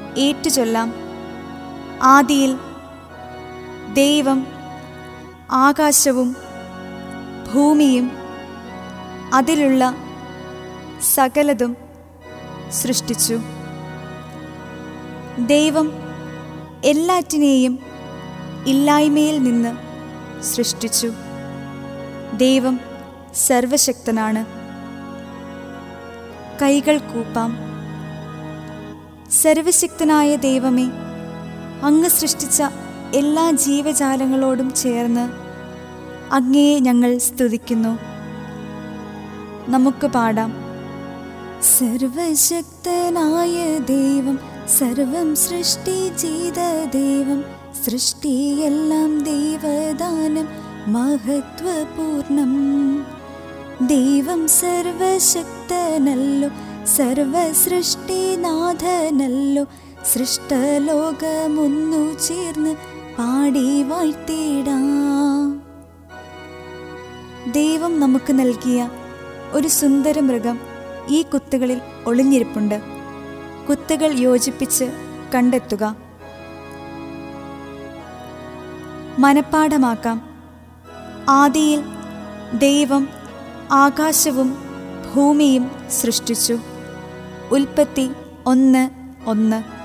ഏറ്റുചൊല്ലാം ആദിയിൽ ദൈവം ആകാശവും ഭൂമിയും അതിലുള്ള സകലതും സൃഷ്ടിച്ചു ദൈവം എല്ലാറ്റിനെയും ഇല്ലായ്മയിൽ നിന്ന് സൃഷ്ടിച്ചു ദൈവം സർവശക്തനാണ് കൈകൾ കൂപ്പാം സർവശക്തനായ ദൈവമേ അങ്ങ് സൃഷ്ടിച്ച എല്ലാ ജീവജാലങ്ങളോടും ചേർന്ന് അങ്ങയെ ഞങ്ങൾ സ്തുതിക്കുന്നു നമുക്ക് പാടാം സർവശക്തനായ ദൈവം സർവം സൃഷ്ടി ചെയ്ത ദൈവം സൃഷ്ടിയെല്ലാം ദൈവദാനം മഹത്വപൂർണം ദൈവം സർവശക്തനല്ലോ സർവസൃഷ്ടിനാഥനല്ലോ സൃഷ്ടലോകമൊന്നു ചേർന്ന് പാടി വാഴ്ത്തിടാം ദൈവം നമുക്ക് നൽകിയ ഒരു സുന്ദര മൃഗം ഈ കുത്തുകളിൽ ഒളിഞ്ഞിരിപ്പുണ്ട് കുത്തുകൾ യോജിപ്പിച്ച് കണ്ടെത്തുക മനപ്പാഠമാക്കാം ആദിയിൽ ദൈവം ആകാശവും ഭൂമിയും സൃഷ്ടിച്ചു ഉൽപ്പത്തി ഒന്ന് ഒന്ന്